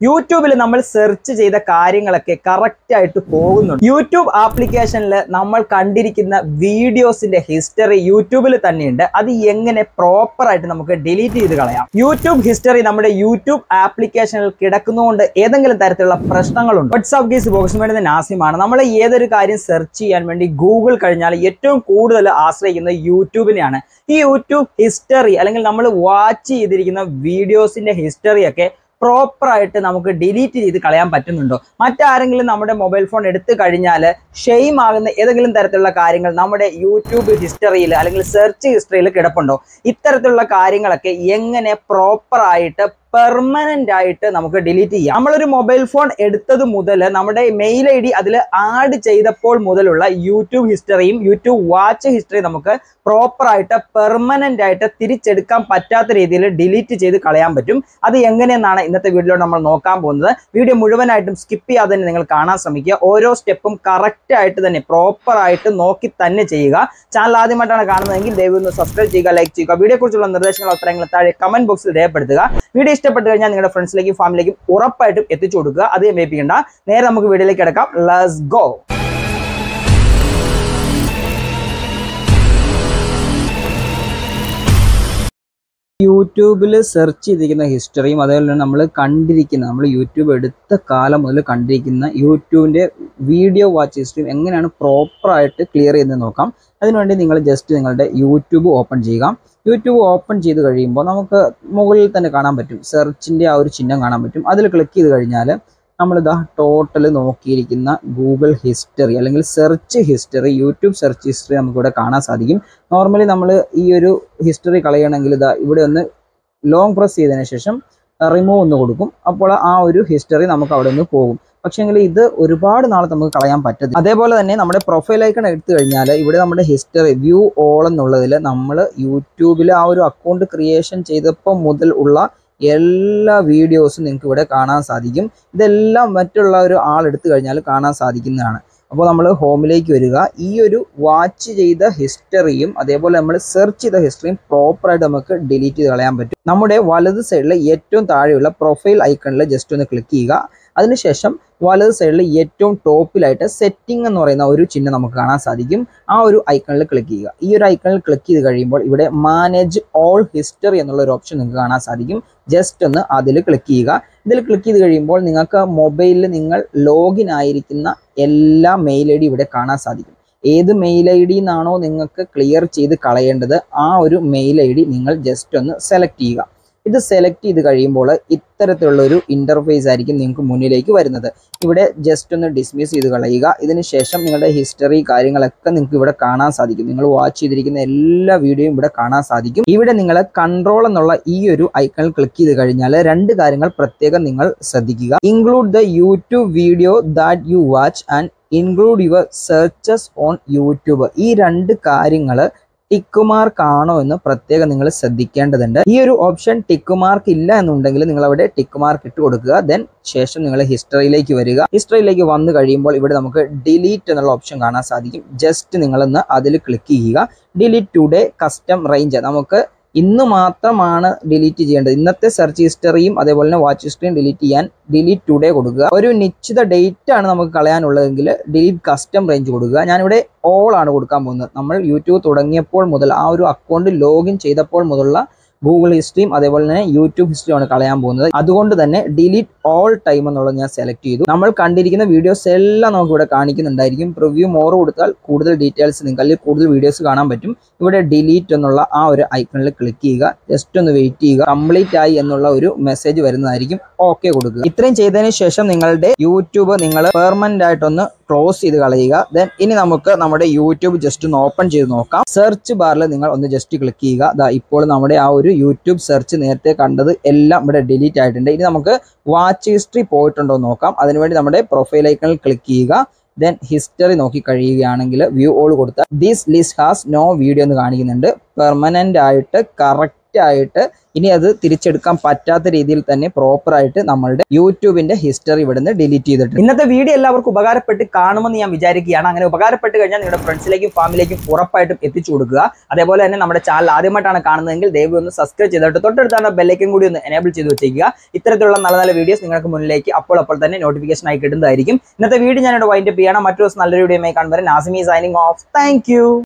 യൂട്യൂബിൽ നമ്മൾ സെർച്ച് ചെയ്ത കാര്യങ്ങളൊക്കെ കറക്റ്റ് ആയിട്ട് പോകുന്നുണ്ട് യൂട്യൂബ് ആപ്ലിക്കേഷനിൽ നമ്മൾ കണ്ടിരിക്കുന്ന വീഡിയോസിന്റെ ഹിസ്റ്ററി യൂട്യൂബിൽ തന്നെയുണ്ട് അത് എങ്ങനെ പ്രോപ്പർ ആയിട്ട് നമുക്ക് ഡിലീറ്റ് ചെയ്ത് കളയാം യൂട്യൂബ് ഹിസ്റ്ററി നമ്മുടെ യൂട്യൂബ് ആപ്ലിക്കേഷനിൽ കിടക്കുന്നതുകൊണ്ട് ഏതെങ്കിലും തരത്തിലുള്ള പ്രശ്നങ്ങളുണ്ട് വാട്സ്ആപ്പ് ഗീസ് ബോക്സ് വേണ്ടുന്ന നാസിമാണ് നമ്മൾ ഏതൊരു കാര്യം സെർച്ച് ചെയ്യാൻ വേണ്ടി ഗൂഗിൾ കഴിഞ്ഞാൽ ഏറ്റവും കൂടുതൽ ആശ്രയിക്കുന്നത് യൂട്യൂബിനെയാണ് ഈ യൂട്യൂബ് ഹിസ്റ്ററി അല്ലെങ്കിൽ നമ്മൾ വാച്ച് ചെയ്തിരിക്കുന്ന വീഡിയോസിന്റെ ഹിസ്റ്ററി ഒക്കെ പ്രോപ്പർ ആയിട്ട് നമുക്ക് ഡിലീറ്റ് ചെയ്ത് കളയാൻ പറ്റുന്നുണ്ടോ മറ്റാരെങ്കിലും നമ്മുടെ മൊബൈൽ ഫോൺ എടുത്തു കഴിഞ്ഞാൽ ഷെയിം ആകുന്ന ഏതെങ്കിലും തരത്തിലുള്ള കാര്യങ്ങൾ നമ്മുടെ യൂട്യൂബ് ഹിസ്റ്ററിയിൽ അല്ലെങ്കിൽ സെർച്ച് ഹിസ്റ്ററിയിൽ കിടപ്പുണ്ടോ ഇത്തരത്തിലുള്ള കാര്യങ്ങളൊക്കെ എങ്ങനെ പ്രോപ്പർ ആയിട്ട് പെർമനന്റ് ആയിട്ട് നമുക്ക് ഡിലീറ്റ് ചെയ്യാം നമ്മളൊരു മൊബൈൽ ഫോൺ എടുത്തത് മുതൽ നമ്മുടെ മെയിൽ ഐ ഡി അതിൽ ആഡ് ചെയ്തപ്പോൾ മുതലുള്ള യൂട്യൂബ് ഹിസ്റ്ററിയും യൂട്യൂബ് വാച്ച് ഹിസ്റ്ററിയും നമുക്ക് പ്രോപ്പർ ആയിട്ട് പെർമനന്റ് ആയിട്ട് തിരിച്ചെടുക്കാൻ പറ്റാത്ത രീതിയിൽ ഡിലീറ്റ് ചെയ്ത് കളയാൻ പറ്റും അത് എങ്ങനെയെന്നാണ് ഇന്നത്തെ വീഡിയോ നമ്മൾ നോക്കാൻ പോകുന്നത് വീഡിയോ മുഴുവനായിട്ടും സ്കിപ്പ് ചെയ്യാതെ തന്നെ നിങ്ങൾ കാണാൻ ശ്രമിക്കുക ഓരോ സ്റ്റെപ്പും കറക്റ്റ് ആയിട്ട് തന്നെ പ്രോപ്പർ ആയിട്ട് നോക്കി തന്നെ ചെയ്യുക ചാനൽ ആദ്യമായിട്ടാണ് കാണുന്നതെങ്കിൽ ദയവ് ഒന്ന് സബ്സ്ക്രൈബ് ചെയ്യുക ലൈക്ക് ചെയ്യുക വീഡിയോ കുറിച്ചുള്ള നിർദ്ദേശങ്ങൾ അഭിപ്രായങ്ങൾ താഴെ കമന്റ് ബോക്സിൽ രേഖപ്പെടുത്തുക വീഡിയോ ഇഷ്ടപ്പെട്ട് കഴിഞ്ഞാൽ നിങ്ങളുടെ ഫ്രണ്ട്സിലേക്കും ഫാമിലിയിലേക്കും ഉറപ്പായിട്ടും എത്തിച്ചു കൊടുക്കുക അത് വേപ്പിക്കണ്ട നേരെ നമുക്ക് വീഡിയോയിലേക്ക് കിടക്കാം ലെറ്റ്സ് ഗോ യൂട്യൂബിൽ സെർച്ച് ചെയ്തിരിക്കുന്ന ഹിസ്റ്ററിയും അതേപോലെ തന്നെ നമ്മൾ കണ്ടിരിക്കുന്ന നമ്മൾ യൂട്യൂബ് എടുത്ത കാലം മുതൽ കണ്ടിരിക്കുന്ന യൂട്യൂബിൻ്റെ വീഡിയോ വാച്ച് ഹിസ്റ്ററിയും എങ്ങനെയാണ് പ്രോപ്പറായിട്ട് ക്ലിയർ ചെയ്യുന്നത് നോക്കാം അതിനുവേണ്ടി നിങ്ങൾ ജസ്റ്റ് നിങ്ങളുടെ യൂട്യൂബ് ഓപ്പൺ ചെയ്യുക യൂട്യൂബ് ഓപ്പൺ ചെയ്ത് കഴിയുമ്പോൾ നമുക്ക് മുകളിൽ തന്നെ കാണാൻ പറ്റും സെർച്ചിൻ്റെ ആ ഒരു ചിഹ്നം കാണാൻ പറ്റും അതിൽ ക്ലിക്ക് ചെയ്ത് കഴിഞ്ഞാൽ നമ്മളിതാ ടോട്ടൽ നോക്കിയിരിക്കുന്ന ഗൂഗിൾ ഹിസ്റ്ററി അല്ലെങ്കിൽ search history YouTube search history നമുക്കിവിടെ കാണാൻ സാധിക്കും നോർമലി നമ്മൾ ഈ ഒരു ഹിസ്റ്ററി കളയണമെങ്കിൽ ഇതാ ഇവിടെ ഒന്ന് ലോങ് പ്രസ് ചെയ്തതിന് ശേഷം റിമൂവ് ഒന്ന് കൊടുക്കും അപ്പോൾ ആ ഒരു ഹിസ്റ്ററി നമുക്ക് അവിടെ നിന്ന് പോകും പക്ഷേങ്കിൽ ഇത് ഒരുപാട് നാൾ നമുക്ക് കളയാൻ പറ്റത്തില്ല അതേപോലെ തന്നെ നമ്മുടെ പ്രൊഫൈൽ ഐക്കൺ എടുത്തു കഴിഞ്ഞാൽ ഇവിടെ നമ്മുടെ ഹിസ്റ്ററി വ്യൂ ഓൾ എന്നുള്ളതിൽ നമ്മൾ യൂട്യൂബിൽ ആ ഒരു അക്കൗണ്ട് ക്രിയേഷൻ ചെയ്തപ്പോൾ മുതൽ ഉള്ള എല്ലാ വീഡിയോസും നിങ്ങൾക്ക് ഇവിടെ കാണാൻ സാധിക്കും ഇതെല്ലാം മറ്റുള്ള ഒരു ആൾ എടുത്തു കഴിഞ്ഞാൽ കാണാൻ സാധിക്കുന്നതാണ് അപ്പോൾ നമ്മൾ ഹോമിലേക്ക് വരിക ഈ ഒരു വാച്ച് ചെയ്ത ഹിസ്റ്ററിയും അതേപോലെ നമ്മൾ സെർച്ച് ചെയ്ത ഹിസ്റ്ററിയും പ്രോപ്പറായിട്ട് നമുക്ക് ഡിലീറ്റ് ചെയ്ത് കളയാൻ പറ്റും നമ്മുടെ വലത് സൈഡിൽ ഏറ്റവും താഴെയുള്ള പ്രൊഫൈൽ ഐക്കണിൽ ജസ്റ്റ് ഒന്ന് ക്ലിക്ക് ചെയ്യുക അതിനുശേഷം വലത് സൈഡിൽ ഏറ്റവും ടോപ്പിലായിട്ട് സെറ്റിംഗ് എന്ന് പറയുന്ന ഒരു ചിഹ്നം നമുക്ക് കാണാൻ സാധിക്കും ആ ഒരു ഐക്കണിൽ ക്ലിക്ക് ചെയ്യുക ഈ ഒരു ഐക്കണിൽ ക്ലിക്ക് ചെയ്ത് കഴിയുമ്പോൾ ഇവിടെ മാനേജ് ഓൾ ഹിസ്റ്ററി എന്നുള്ള ഒരു ഓപ്ഷൻ നിങ്ങൾക്ക് കാണാൻ സാധിക്കും ജസ്റ്റ് ഒന്ന് അതിൽ ക്ലിക്ക് ചെയ്യുക ഇതിൽ ക്ലിക്ക് ചെയ്ത് കഴിയുമ്പോൾ നിങ്ങൾക്ക് മൊബൈലിൽ നിങ്ങൾ ലോഗിൻ ആയിരിക്കുന്ന എല്ലാ മെയിൽ ഐ ഡി ഇവിടെ കാണാൻ സാധിക്കും ഏത് മെയിൽ ഐ ഡി എന്നാണോ നിങ്ങൾക്ക് ക്ലിയർ ചെയ്ത് കളയേണ്ടത് ആ ഒരു മെയിൽ ഐ ഡി നിങ്ങൾ ജസ്റ്റ് ഒന്ന് സെലക്ട് ചെയ്യുക ഇത് സെലക്ട് ചെയ്ത് കഴിയുമ്പോൾ ഇത്തരത്തിലുള്ള ഒരു ഇന്റർഫേസ് ആയിരിക്കും നിങ്ങൾക്ക് മുന്നിലേക്ക് വരുന്നത് ഇവിടെ ജസ്റ്റ് ഒന്ന് ഡിസ്മിസ് ചെയ്ത് കളയുക ഇതിന് ശേഷം നിങ്ങളുടെ ഹിസ്റ്ററി കാര്യങ്ങളൊക്കെ നിങ്ങൾക്ക് ഇവിടെ കാണാൻ സാധിക്കും നിങ്ങൾ വാച്ച് ചെയ്തിരിക്കുന്ന എല്ലാ വീഡിയോയും ഇവിടെ കാണാൻ സാധിക്കും ഇവിടെ നിങ്ങൾ കൺട്രോൾ എന്നുള്ള ഈ ഒരു ഐക്കണിൽ ക്ലിക്ക് ചെയ്ത് കഴിഞ്ഞാൽ രണ്ട് കാര്യങ്ങൾ പ്രത്യേകം നിങ്ങൾ ശ്രദ്ധിക്കുക include the YouTube video that you watch and include your searches on YouTube ഈ രണ്ട് കാര്യങ്ങൾ ടിക്ക് മാർക്ക് ആണോ എന്ന് പ്രത്യേകം നിങ്ങൾ ശ്രദ്ധിക്കേണ്ടതുണ്ട് ഈ ഒരു ഓപ്ഷൻ ടിക്ക് മാർക്ക് ഇല്ല എന്നുണ്ടെങ്കിൽ നിങ്ങൾ അവിടെ ടിക്ക് മാർക്ക് ഇട്ട് കൊടുക്കുക ദെൻ ശേഷം നിങ്ങൾ ഹിസ്റ്ററിയിലേക്ക് വരിക ഹിസ്റ്ററിയിലേക്ക് വന്നു കഴിയുമ്പോൾ ഇവിടെ നമുക്ക് ഡിലീറ്റ് എന്നുള്ള ഓപ്ഷൻ കാണാൻ സാധിക്കും ജസ്റ്റ് നിങ്ങളൊന്ന് അതിൽ ക്ലിക്ക് ചെയ്യുക ഡിലീറ്റ് ടുഡേ കസ്റ്റം റേഞ്ച് നമുക്ക് ഇന്ന് മാത്രമാണ് ഡിലീറ്റ് ചെയ്യേണ്ടത് ഇന്നത്തെ സെർച്ച് ഹിസ്റ്ററിയും അതേപോലെ തന്നെ വാച്ച് ഹിസ്റ്ററിയും ഡിലീറ്റ് ചെയ്യാൻ ഡിലീറ്റ് ടുഡേ കൊടുക്കുക ഒരു നിശ്ചിത ഡേറ്റ് ആണ് നമുക്ക് കളയാനുള്ളതെങ്കിൽ ഡിലീറ്റ് കസ്റ്റം റേഞ്ച് കൊടുക്കുക ഞാനിവിടെ ഓൾ ആണ് കൊടുക്കാൻ പോകുന്നത് നമ്മൾ യൂട്യൂബ് തുടങ്ങിയപ്പോൾ മുതൽ ആ ഒരു അക്കൗണ്ട് ലോഗിൻ ചെയ്തപ്പോൾ മുതലുള്ള ഗൂഗിൾ ഹിസ്റ്ററിയും അതേപോലെ തന്നെ യൂട്യൂബ് ഹിസ്റ്ററിയുമാണ് കളയാൻ പോകുന്നത് അതുകൊണ്ട് തന്നെ ഡിലീറ്റ് ഓൾ ടൈം എന്നുള്ളത് ഞാൻ സെലക്ട് ചെയ്തു നമ്മൾ കണ്ടിരിക്കുന്ന വീഡിയോസ് എല്ലാം നമുക്ക് ഇവിടെ കാണിക്കുന്നുണ്ടായിരിക്കും പ്രിവ്യൂ മോർ കൊടുത്താൽ കൂടുതൽ ഡീറ്റെയിൽസ് നിങ്ങൾക്ക് അല്ലെങ്കിൽ കൂടുതൽ വീഡിയോസ് കാണാൻ പറ്റും ഇവിടെ ഡിലീറ്റ് എന്നുള്ള ആ ഒരു ഐക്കണിൽ ക്ലിക്ക് ചെയ്യുക ജസ്റ്റ് ഒന്ന് വെയിറ്റ് ചെയ്യുക കംപ്ലീറ്റ് ആയി എന്നുള്ള ഒരു മെസ്സേജ് വരുന്നതായിരിക്കും ഓക്കെ കൊടുക്കുക ഇത്രയും ചെയ്തതിന് ശേഷം നിങ്ങളുടെ യൂട്യൂബ് നിങ്ങൾ പെർമനന്റ് ആയിട്ടൊന്ന് ക്ലോസ് ചെയ്ത് കളയുക ദെൻ ഇനി നമുക്ക് നമ്മുടെ യൂട്യൂബ് ജസ്റ്റ് ഒന്ന് ഓപ്പൺ ചെയ്ത് നോക്കാം സെർച്ച് ബാറിൽ നിങ്ങൾ ഒന്ന് ജസ്റ്റ് ക്ലിക്ക് ചെയ്യുക ദാ ഇപ്പോൾ നമ്മുടെ ആ ഒരു യൂട്യൂബ് സെർച്ച് നേരത്തെ കണ്ടത് എല്ലാം ഇവിടെ ഡിലീറ്റ് ആയിട്ടുണ്ട് ഇനി നമുക്ക് വാച്ച് ഹിസ്റ്ററി പോയിട്ടുണ്ടോ എന്ന് നോക്കാം അതിനുവേണ്ടി നമ്മുടെ പ്രൊഫൈൽ ഐക്കണിൽ ക്ലിക്ക് ചെയ്യുക ദെൻ ഹിസ്റ്ററി നോക്കി കഴിയുകയാണെങ്കിൽ വ്യൂ ഓൾ കൊടുത്താൽ this list has no video എന്ന് കാണിക്കുന്നുണ്ട് പെർമനന്റ് ആയിട്ട് കറക്റ്റ് ആയിട്ട് ഇനി അത് തിരിച്ചെടുക്കാൻ പറ്റാത്ത രീതിയിൽ തന്നെ പ്രോപ്പർ ആയിട്ട് നമ്മളുടെ യൂട്യൂബിന്റെ ഹിസ്റ്ററി ഇവിടുന്ന് ഡിലീറ്റ് ചെയ്തിട്ടുണ്ട് ഇന്നത്തെ വീഡിയോ എല്ലാവർക്കും ഉപകാരപ്പെട്ട് കാണുമെന്ന് ഞാൻ വിചാരിക്കുകയാണ് അങ്ങനെ ഉപകാരപ്പെട്ട് കഴിഞ്ഞാൽ നിങ്ങളുടെ ഫ്രണ്ട്സിലേക്കും ഫാമിലിയിലേക്കും ഉറപ്പായിട്ടും എത്തിച്ചു കൊടുക്കുക അതേപോലെ തന്നെ നമ്മുടെ ചാനൽ ആദ്യമായിട്ടാണ് കാണുന്നതെങ്കിൽ ദയവ് ഒന്ന് സബ്സ്ക്രൈബ് ചെയ്തിട്ട് തൊട്ടടുത്താണ് ബെല്ലൈക്കൻ കൂടി ഒന്ന് എനേബിൾ ചെയ്ത് വെച്ചേക്കുക ഇത്തരത്തിലുള്ള നല്ല നല്ല വീഡിയോസ് നിങ്ങൾക്ക് മുന്നിലേക്ക് അപ്പോൾ അപ്പോൾ തന്നെ നോട്ടിഫിക്കേഷൻ ആയി കിട്ടുന്നതായിരിക്കും ഇന്നത്തെ വീഡിയോ ഞാനിവിടെ വൈൻഡപ്പ് ചെയ്യണം മറ്റൊരു ദിവസം നല്ലൊരു വീഡിയോ കാണുമ്പോൾ നാസിമി സൈനിങ് ഓഫ് താങ്ക്